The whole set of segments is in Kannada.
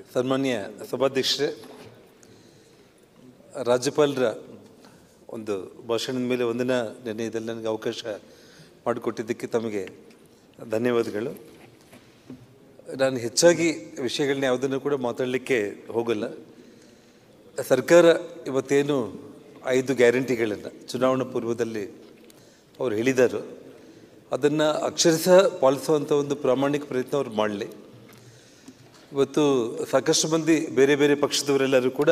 ಸನ್ಮಾನ್ಯ ಸಭಾಧ್ಯಕ್ಷರೇ ರಾಜ್ಯಪಾಲರ ಒಂದು ಭಾಷಣದ ಮೇಲೆ ಒಂದಿನ ನಿರ್ಣಯದಲ್ಲಿ ನನಗೆ ಅವಕಾಶ ಮಾಡಿಕೊಟ್ಟಿದ್ದಕ್ಕೆ ತಮಗೆ ಧನ್ಯವಾದಗಳು ನಾನು ಹೆಚ್ಚಾಗಿ ವಿಷಯಗಳನ್ನ ಯಾವುದನ್ನು ಕೂಡ ಮಾತಾಡಲಿಕ್ಕೆ ಹೋಗಲ್ಲ ಸರ್ಕಾರ ಇವತ್ತೇನು ಐದು ಗ್ಯಾರಂಟಿಗಳನ್ನು ಚುನಾವಣಾ ಪೂರ್ವದಲ್ಲಿ ಅವ್ರು ಹೇಳಿದರು ಅದನ್ನು ಅಕ್ಷರಶಃ ಪಾಲಿಸುವಂಥ ಒಂದು ಪ್ರಾಮಾಣಿಕ ಪ್ರಯತ್ನ ಅವ್ರು ಮಾಡಲಿ ಇವತ್ತು ಸಾಕಷ್ಟು ಮಂದಿ ಬೇರೆ ಬೇರೆ ಪಕ್ಷದವರೆಲ್ಲರೂ ಕೂಡ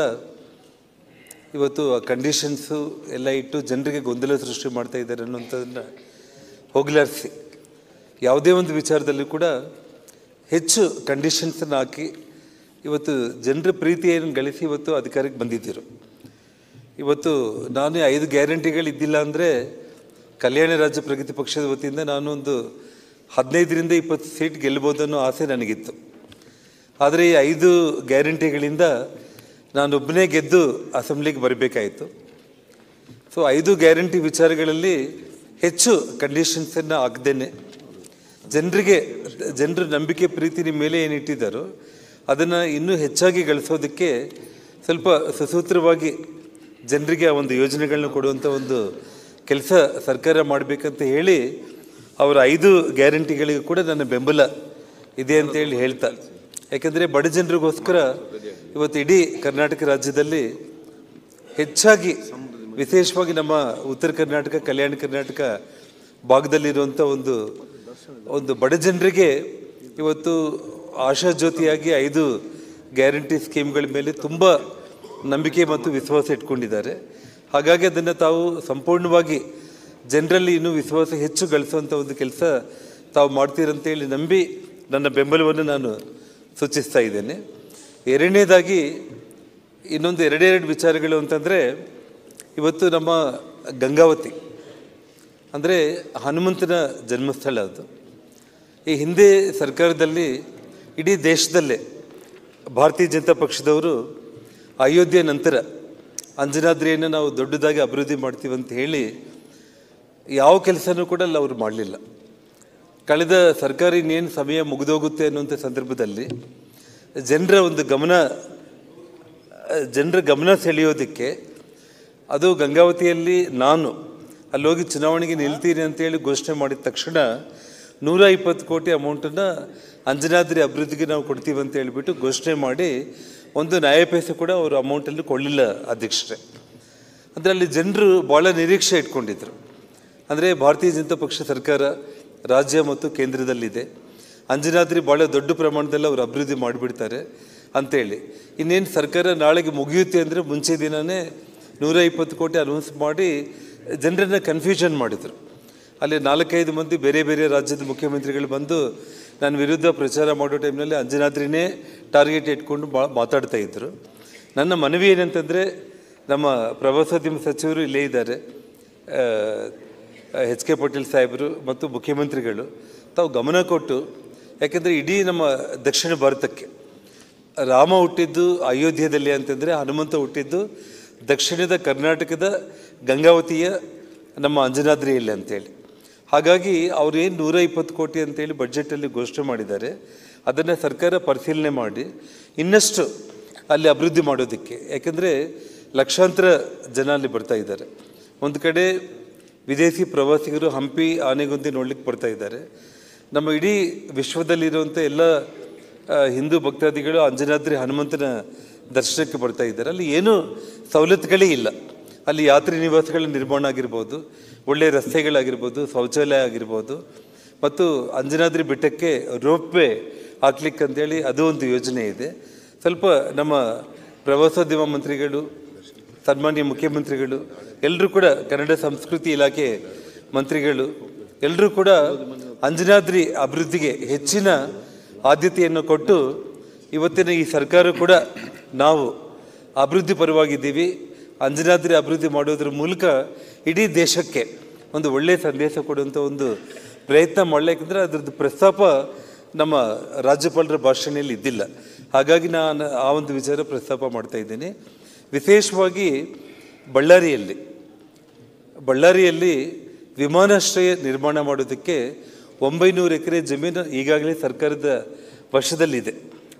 ಇವತ್ತು ಆ ಕಂಡೀಷನ್ಸು ಎಲ್ಲ ಇಟ್ಟು ಜನರಿಗೆ ಗೊಂದಲ ಸೃಷ್ಟಿ ಮಾಡ್ತಾ ಇದ್ದಾರೆ ಅನ್ನೋಂಥದ್ದನ್ನು ಹೋಗಲಾಡಿಸಿ ಯಾವುದೇ ಒಂದು ವಿಚಾರದಲ್ಲಿ ಕೂಡ ಹೆಚ್ಚು ಕಂಡೀಷನ್ಸನ್ನು ಹಾಕಿ ಇವತ್ತು ಜನರ ಪ್ರೀತಿಯನ್ನು ಗಳಿಸಿ ಇವತ್ತು ಅಧಿಕಾರಕ್ಕೆ ಬಂದಿದ್ದರು ಇವತ್ತು ನಾನು ಈ ಐದು ಗ್ಯಾರಂಟಿಗಳು ಇದ್ದಿಲ್ಲ ಅಂದರೆ ಕಲ್ಯಾಣ ರಾಜ್ಯ ಪ್ರಗತಿ ಪಕ್ಷದ ವತಿಯಿಂದ ನಾನು ಒಂದು ಹದಿನೈದರಿಂದ ಇಪ್ಪತ್ತು ಸೀಟ್ ಗೆಲ್ಬೋದು ಅನ್ನೋ ಆಸೆ ನನಗಿತ್ತು ಆದರೆ ಈ ಐದು ಗ್ಯಾರಂಟಿಗಳಿಂದ ನಾನೊಬ್ಬನೇ ಗೆದ್ದು ಅಸೆಂಬ್ಲಿಗೆ ಬರಬೇಕಾಯಿತು ಸೊ ಐದು ಗ್ಯಾರಂಟಿ ವಿಚಾರಗಳಲ್ಲಿ ಹೆಚ್ಚು ಕಂಡೀಷನ್ಸನ್ನು ಹಾಕ್ದೇನೆ ಜನರಿಗೆ ಜನರ ನಂಬಿಕೆ ಪ್ರೀತಿ ನಿಮ್ಮ ಮೇಲೆ ಏನಿಟ್ಟಿದ್ದಾರೋ ಅದನ್ನು ಇನ್ನೂ ಹೆಚ್ಚಾಗಿ ಗಳಿಸೋದಕ್ಕೆ ಸ್ವಲ್ಪ ಸುಸೂತ್ರವಾಗಿ ಜನರಿಗೆ ಆ ಒಂದು ಯೋಜನೆಗಳನ್ನ ಕೊಡುವಂಥ ಒಂದು ಕೆಲಸ ಸರ್ಕಾರ ಮಾಡಬೇಕಂತ ಹೇಳಿ ಅವರ ಐದು ಗ್ಯಾರಂಟಿಗಳಿಗೂ ಕೂಡ ನನ್ನ ಬೆಂಬಲ ಇದೆ ಅಂತೇಳಿ ಹೇಳ್ತಾ ಯಾಕೆಂದರೆ ಬಡ ಜನರಿಗೋಸ್ಕರ ಇವತ್ತು ಇಡೀ ಕರ್ನಾಟಕ ರಾಜ್ಯದಲ್ಲಿ ಹೆಚ್ಚಾಗಿ ವಿಶೇಷವಾಗಿ ನಮ್ಮ ಉತ್ತರ ಕರ್ನಾಟಕ ಕಲ್ಯಾಣ ಕರ್ನಾಟಕ ಭಾಗದಲ್ಲಿರುವಂಥ ಒಂದು ಒಂದು ಬಡ ಜನರಿಗೆ ಇವತ್ತು ಆಶಾಜ್ಯೋತಿಯಾಗಿ ಐದು ಗ್ಯಾರಂಟಿ ಸ್ಕೀಮ್ಗಳ ಮೇಲೆ ತುಂಬ ನಂಬಿಕೆ ಮತ್ತು ವಿಶ್ವಾಸ ಇಟ್ಕೊಂಡಿದ್ದಾರೆ ಹಾಗಾಗಿ ಅದನ್ನು ತಾವು ಸಂಪೂರ್ಣವಾಗಿ ಜನರಲ್ಲಿ ಇನ್ನೂ ವಿಶ್ವಾಸ ಹೆಚ್ಚು ಗಳಿಸುವಂಥ ಒಂದು ಕೆಲಸ ತಾವು ಮಾಡ್ತೀರಂತೇಳಿ ನಂಬಿ ನನ್ನ ಬೆಂಬಲವನ್ನು ನಾನು ಸೂಚಿಸ್ತಾ ಇದ್ದೇನೆ ಎರಡನೇದಾಗಿ ಇನ್ನೊಂದು ಎರಡೆರಡು ವಿಚಾರಗಳು ಅಂತಂದರೆ ಇವತ್ತು ನಮ್ಮ ಗಂಗಾವತಿ ಅಂದರೆ ಹನುಮಂತನ ಜನ್ಮಸ್ಥಳ ಅದು ಈ ಹಿಂದೆ ಸರ್ಕಾರದಲ್ಲಿ ಇಡೀ ದೇಶದಲ್ಲೇ ಭಾರತೀಯ ಜನತಾ ಪಕ್ಷದವರು ಅಯೋಧ್ಯೆ ನಂತರ ಅಂಜನಾದ್ರಿಯನ್ನು ನಾವು ದೊಡ್ಡದಾಗಿ ಅಭಿವೃದ್ಧಿ ಮಾಡ್ತೀವಿ ಅಂತ ಹೇಳಿ ಯಾವ ಕೆಲಸನೂ ಕೂಡ ಅಲ್ಲಿ ಅವರು ಮಾಡಲಿಲ್ಲ ಕಳೆದ ಸರ್ಕಾರ ಇನ್ನೇನು ಸಮಯ ಮುಗಿದೋಗುತ್ತೆ ಅನ್ನುವಂಥ ಸಂದರ್ಭದಲ್ಲಿ ಜನರ ಒಂದು ಗಮನ ಜನರ ಗಮನ ಸೆಳೆಯೋದಕ್ಕೆ ಅದು ಗಂಗಾವತಿಯಲ್ಲಿ ನಾನು ಅಲ್ಲಿ ಹೋಗಿ ಚುನಾವಣೆಗೆ ನಿಲ್ತೀನಿ ಅಂತೇಳಿ ಘೋಷಣೆ ಮಾಡಿದ ತಕ್ಷಣ ನೂರ ಇಪ್ಪತ್ತು ಕೋಟಿ ಅಮೌಂಟನ್ನು ಅಂಜನಾದ್ರಿ ಅಭಿವೃದ್ಧಿಗೆ ನಾವು ಕೊಡ್ತೀವಿ ಅಂತ ಹೇಳಿಬಿಟ್ಟು ಘೋಷಣೆ ಮಾಡಿ ಒಂದು ನ್ಯಾಯಪೈಸೆ ಕೂಡ ಅವರು ಅಮೌಂಟಲ್ಲಿ ಕೊಳ್ಳಿಲ್ಲ ಅಧ್ಯಕ್ಷರೇ ಅಂದರೆ ಅಲ್ಲಿ ಜನರು ಭಾಳ ನಿರೀಕ್ಷೆ ಇಟ್ಕೊಂಡಿದ್ರು ಅಂದರೆ ಭಾರತೀಯ ಜನತಾ ಪಕ್ಷ ಸರ್ಕಾರ ರಾಜ್ಯ ಮತ್ತು ಕೇಂದ್ರದಲ್ಲಿದೆ ಅಂಜನಾದ್ರಿ ಭಾಳ ದೊಡ್ಡ ಪ್ರಮಾಣದಲ್ಲಿ ಅವರು ಅಭಿವೃದ್ಧಿ ಮಾಡಿಬಿಡ್ತಾರೆ ಅಂತೇಳಿ ಇನ್ನೇನು ಸರ್ಕಾರ ನಾಳೆಗೆ ಮುಗಿಯುತ್ತೆ ಅಂದರೆ ಮುಂಚೆ ದಿನವೇ ನೂರ ಇಪ್ಪತ್ತು ಕೋಟಿ ಅನೌನ್ಸ್ ಮಾಡಿ ಜನರನ್ನು ಕನ್ಫ್ಯೂಷನ್ ಮಾಡಿದರು ಅಲ್ಲಿ ನಾಲ್ಕೈದು ಮಂದಿ ಬೇರೆ ಬೇರೆ ರಾಜ್ಯದ ಮುಖ್ಯಮಂತ್ರಿಗಳು ಬಂದು ನನ್ನ ವಿರುದ್ಧ ಪ್ರಚಾರ ಮಾಡೋ ಟೈಮ್ನಲ್ಲಿ ಅಂಜನಾದ್ರಿನೇ ಟಾರ್ಗೆಟ್ ಇಟ್ಕೊಂಡು ಬಾ ಮಾತಾಡ್ತಾ ಇದ್ದರು ನನ್ನ ಮನವಿ ಏನಂತಂದರೆ ನಮ್ಮ ಪ್ರವಾಸೋದ್ಯಮ ಸಚಿವರು ಇಲ್ಲೇ ಇದ್ದಾರೆ ಎಚ್ ಕೆ ಪಾಟೀಲ್ ಸಾಹೇಬರು ಮತ್ತು ಮುಖ್ಯಮಂತ್ರಿಗಳು ತಾವು ಗಮನ ಕೊಟ್ಟು ಯಾಕೆಂದರೆ ಇಡೀ ನಮ್ಮ ದಕ್ಷಿಣ ಭಾರತಕ್ಕೆ ರಾಮ ಹುಟ್ಟಿದ್ದು ಅಯೋಧ್ಯೆಯಲ್ಲಿ ಅಂತಂದರೆ ಹನುಮಂತ ಹುಟ್ಟಿದ್ದು ದಕ್ಷಿಣದ ಕರ್ನಾಟಕದ ಗಂಗಾವತಿಯ ನಮ್ಮ ಅಂಜನಾದ್ರಿಯಲ್ಲಿ ಅಂತೇಳಿ ಹಾಗಾಗಿ ಅವ್ರು ಏನು ನೂರ ಇಪ್ಪತ್ತು ಕೋಟಿ ಅಂತೇಳಿ ಬಡ್ಜೆಟಲ್ಲಿ ಘೋಷಣೆ ಮಾಡಿದ್ದಾರೆ ಅದನ್ನು ಸರ್ಕಾರ ಪರಿಶೀಲನೆ ಮಾಡಿ ಇನ್ನಷ್ಟು ಅಲ್ಲಿ ಅಭಿವೃದ್ಧಿ ಮಾಡೋದಕ್ಕೆ ಯಾಕೆಂದರೆ ಲಕ್ಷಾಂತರ ಜನ ಅಲ್ಲಿ ಬರ್ತಾ ಇದ್ದಾರೆ ಒಂದು ಕಡೆ ವಿದೇಶಿ ಪ್ರವಾಸಿಗರು ಹಂಪಿ ಆನೆಗೊಂದಿ ನೋಡ್ಲಿಕ್ಕೆ ಬರ್ತಾ ಇದ್ದಾರೆ ನಮ್ಮ ಇಡೀ ವಿಶ್ವದಲ್ಲಿರುವಂಥ ಎಲ್ಲ ಆ, ಹಿಂದೂ ಭಕ್ತಾದಿಗಳು ಅಂಜನಾದ್ರಿ ಹನುಮಂತನ ದರ್ಶನಕ್ಕೆ ಬರ್ತಾ ಇದ್ದಾರೆ ಅಲ್ಲಿ ಏನೂ ಸವಲತ್ತುಗಳೇ ಇಲ್ಲ ಅಲ್ಲಿ ಯಾತ್ರಿ ನಿವಾಸಗಳ ನಿರ್ಮಾಣ ಆಗಿರ್ಬೋದು ಒಳ್ಳೆಯ ರಸ್ತೆಗಳಾಗಿರ್ಬೋದು ಶೌಚಾಲಯ ಆಗಿರ್ಬೋದು ಮತ್ತು ಅಂಜನಾದ್ರಿ ಬೆಟ್ಟಕ್ಕೆ ರೋಪ್ ವೇ ಹಾಕ್ಲಿಕ್ಕೆ ಅಂತೇಳಿ ಅದು ಒಂದು ಯೋಜನೆ ಇದೆ ಸ್ವಲ್ಪ ನಮ್ಮ ಪ್ರವಾಸೋದ್ಯಮ ಮಂತ್ರಿಗಳು ಸನ್ಮಾನ್ಯ ಮುಖ್ಯಮಂತ್ರಿಗಳು ಎಲ್ಲರೂ ಕೂಡ ಕನ್ನಡ ಸಂಸ್ಕೃತಿ ಇಲಾಖೆ ಮಂತ್ರಿಗಳು ಎಲ್ಲರೂ ಕೂಡ ಅಂಜನಾದ್ರಿ ಅಭಿವೃದ್ಧಿಗೆ ಹೆಚ್ಚಿನ ಆದ್ಯತೆಯನ್ನು ಕೊಟ್ಟು ಇವತ್ತಿನ ಈ ಸರ್ಕಾರ ಕೂಡ ನಾವು ಅಭಿವೃದ್ಧಿ ಪರವಾಗಿದ್ದೀವಿ ಅಂಜನಾದ್ರಿ ಅಭಿವೃದ್ಧಿ ಮಾಡೋದ್ರ ಮೂಲಕ ಇಡೀ ದೇಶಕ್ಕೆ ಒಂದು ಒಳ್ಳೆಯ ಸಂದೇಶ ಕೊಡುವಂಥ ಒಂದು ಪ್ರಯತ್ನ ಮಾಡಲಿಕ್ಕಂದ್ರೆ ಅದ್ರದ್ದು ಪ್ರಸ್ತಾಪ ನಮ್ಮ ರಾಜ್ಯಪಾಲರ ಭಾಷಣೆಯಲ್ಲಿ ಇದ್ದಿಲ್ಲ ಹಾಗಾಗಿ ನಾನು ಆ ಒಂದು ವಿಚಾರ ಪ್ರಸ್ತಾಪ ಮಾಡ್ತಾ ಇದ್ದೀನಿ ವಿಶೇಷವಾಗಿ ಬಳ್ಳಾರಿಯಲ್ಲಿ ಬಳ್ಳಾರಿಯಲ್ಲಿ ವಿಮಾನಾಶ್ರಯ ನಿರ್ಮಾಣ ಮಾಡೋದಕ್ಕೆ ಒಂಬೈನೂರು ಎಕರೆ ಜಮೀನು ಈಗಾಗಲೇ ಸರ್ಕಾರದ ವಶದಲ್ಲಿದೆ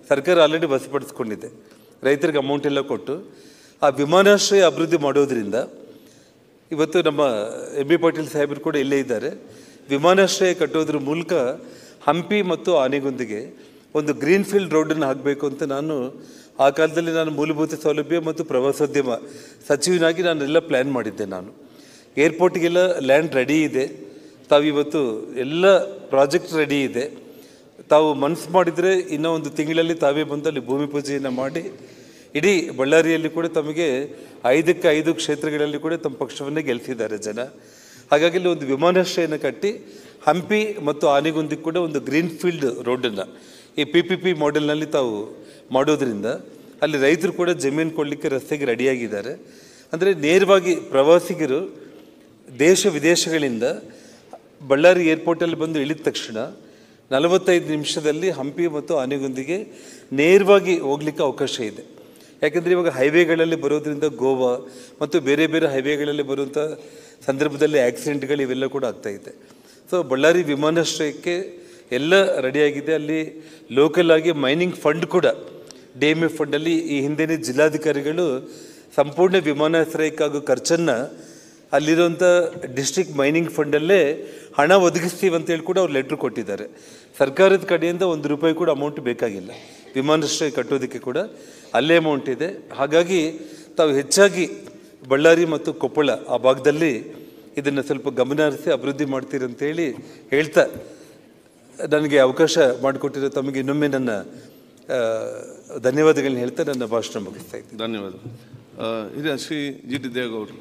ಸರ್ಕಾರ ಆಲ್ರೆಡಿ ಬಸಪಡಿಸ್ಕೊಂಡಿದೆ ರೈತರಿಗೆ ಅಮೌಂಟ್ ಎಲ್ಲ ಕೊಟ್ಟು ಆ ವಿಮಾನಾಶ್ರಯ ಅಭಿವೃದ್ಧಿ ಮಾಡೋದ್ರಿಂದ ಇವತ್ತು ನಮ್ಮ ಎಂ ಬಿ ಪಾಟೀಲ್ ಸಾಹೇಬರು ಕೂಡ ಇಲ್ಲೇ ಇದ್ದಾರೆ ವಿಮಾನಾಶ್ರಯ ಕಟ್ಟೋದ್ರ ಮೂಲಕ ಹಂಪಿ ಮತ್ತು ಆನೆಗೊಂದಿಗೆ ಒಂದು ಗ್ರೀನ್ ಫೀಲ್ಡ್ ರೋಡನ್ನು ಹಾಕಬೇಕು ಅಂತ ನಾನು ಆ ಕಾಲದಲ್ಲಿ ನಾನು ಮೂಲಭೂತ ಸೌಲಭ್ಯ ಮತ್ತು ಪ್ರವಾಸೋದ್ಯಮ ಸಚಿವನಾಗಿ ನಾನೆಲ್ಲ ಪ್ಲ್ಯಾನ್ ಮಾಡಿದ್ದೆ ನಾನು ಏರ್ಪೋರ್ಟ್ಗೆಲ್ಲ ಲ್ಯಾಂಡ್ ರೆಡಿ ಇದೆ ತಾವಿವತ್ತು ಎಲ್ಲ ಪ್ರಾಜೆಕ್ಟ್ ರೆಡಿ ಇದೆ ತಾವು ಮನಸ್ಸು ಮಾಡಿದರೆ ಇನ್ನೂ ಒಂದು ತಿಂಗಳಲ್ಲಿ ತಾವೇ ಬಂದು ಅಲ್ಲಿ ಭೂಮಿ ಪೂಜೆಯನ್ನು ಮಾಡಿ ಇಡೀ ಬಳ್ಳಾರಿಯಲ್ಲಿ ಕೂಡ ತಮಗೆ ಐದಕ್ಕೆ ಐದು ಕ್ಷೇತ್ರಗಳಲ್ಲಿ ಕೂಡ ತಮ್ಮ ಪಕ್ಷವನ್ನೇ ಗೆಲ್ಲಿಸಿದ್ದಾರೆ ಜನ ಹಾಗಾಗಿ ಇಲ್ಲಿ ಒಂದು ವಿಮಾನಾಶ್ರಯನ ಕಟ್ಟಿ ಹಂಪಿ ಮತ್ತು ಆನೆಗುಂದಿಗೆ ಕೂಡ ಒಂದು ಗ್ರೀನ್ ಫೀಲ್ಡ್ ರೋಡನ್ನು ಈ ಪಿ ಪಿ ಪಿ ಮಾಡೆಲ್ನಲ್ಲಿ ತಾವು ಮಾಡೋದ್ರಿಂದ ಅಲ್ಲಿ ರೈತರು ಕೂಡ ಜಮೀನು ಕೊಡಲಿಕ್ಕೆ ರಸ್ತೆಗೆ ರೆಡಿಯಾಗಿದ್ದಾರೆ ಅಂದರೆ ನೇರವಾಗಿ ಪ್ರವಾಸಿಗರು ದೇಶ ವಿದೇಶಗಳಿಂದ ಬಳ್ಳಾರಿ ಏರ್ಪೋರ್ಟಲ್ಲಿ ಬಂದು ಇಳಿದ ತಕ್ಷಣ ನಲವತ್ತೈದು ನಿಮಿಷದಲ್ಲಿ ಹಂಪಿ ಮತ್ತು ಆನೆಗುಂದಿಗೆ ನೇರವಾಗಿ ಹೋಗ್ಲಿಕ್ಕೆ ಅವಕಾಶ ಇದೆ ಯಾಕೆಂದರೆ ಇವಾಗ ಹೈವೇಗಳಲ್ಲಿ ಬರೋದ್ರಿಂದ ಗೋವಾ ಮತ್ತು ಬೇರೆ ಬೇರೆ ಹೈವೇಗಳಲ್ಲಿ ಬರುವಂಥ ಸಂದರ್ಭದಲ್ಲಿ ಆಕ್ಸಿಡೆಂಟ್ಗಳು ಇವೆಲ್ಲ ಕೂಡ ಆಗ್ತಾ ಇದೆ ಸೊ ಬಳ್ಳಾರಿ ವಿಮಾನಾಶ್ರಯಕ್ಕೆ ಎಲ್ಲ ರೆಡಿಯಾಗಿದೆ ಅಲ್ಲಿ ಲೋಕಲ್ ಆಗಿ ಮೈನಿಂಗ್ ಫಂಡ್ ಕೂಡ ಡಿ ಎಮ್ ಎಫ್ ಫಂಡಲ್ಲಿ ಈ ಹಿಂದೆನೇ ಜಿಲ್ಲಾಧಿಕಾರಿಗಳು ಸಂಪೂರ್ಣ ವಿಮಾನಾಶ್ರಯಕ್ಕಾಗೋ ಖರ್ಚನ್ನು ಅಲ್ಲಿರುವಂಥ ಡಿಸ್ಟ್ರಿಕ್ಟ್ ಮೈನಿಂಗ್ ಫಂಡಲ್ಲೇ ಹಣ ಒದಗಿಸ್ತೀವಿ ಅಂತೇಳಿ ಕೂಡ ಅವ್ರು ಲೆಟ್ರ್ ಕೊಟ್ಟಿದ್ದಾರೆ ಸರ್ಕಾರದ ಕಡೆಯಿಂದ ಒಂದು ರೂಪಾಯಿ ಕೂಡ ಅಮೌಂಟ್ ಬೇಕಾಗಿಲ್ಲ ವಿಮಾನಾಶ್ರಯ ಕಟ್ಟೋದಕ್ಕೆ ಕೂಡ ಅಲ್ಲೇ ಅಮೌಂಟ್ ಇದೆ ಹಾಗಾಗಿ ತಾವು ಹೆಚ್ಚಾಗಿ ಬಳ್ಳಾರಿ ಮತ್ತು ಕೊಪ್ಪಳ ಆ ಭಾಗದಲ್ಲಿ ಇದನ್ನು ಸ್ವಲ್ಪ ಗಮನ ಹರಿಸಿ ಅಭಿವೃದ್ಧಿ ಮಾಡ್ತೀರಿ ಅಂತೇಳಿ ಹೇಳ್ತಾ ನನಗೆ ಅವಕಾಶ ಮಾಡಿಕೊಟ್ಟಿರೋ ತಮಗೆ ಇನ್ನೊಮ್ಮೆ ನನ್ನ ಆ, ಧನ್ಯವಾದಗಳನ್ನ ಹೇಳ್ತಾ ನನ್ನ ಭಾಷಣ ಮುಗಿಸ್ತಾ ಇದ್ದೀನಿ ಧನ್ಯವಾದ ಆ, ಹಿರಿಯ ಶ್ರೀ ಜಿ ಟಿ ದೇವೇಗೌಡರು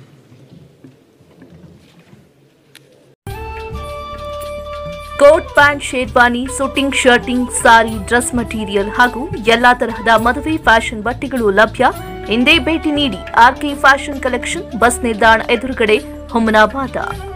coat pant sherwani suiting shirting sari dress material ಹಾಗೂ ಎಲ್ಲಾ ತರಹದ ಮದುವೆ ಫ್ಯಾಷನ್ ಬಟ್ಟೆಗಳು ಲಭ್ಯ ಹಿಂದೆ ಭೇಟಿ ನೀಡಿ ಆರ್ಕೆ ಫ್ಯಾಷನ್ ಕಲೆಕ್ಷನ್ ಬಸ್ ನಿಲ್ದಾಣ ಎದುರುಗಡೆ ಹುಮನಾಬಾದ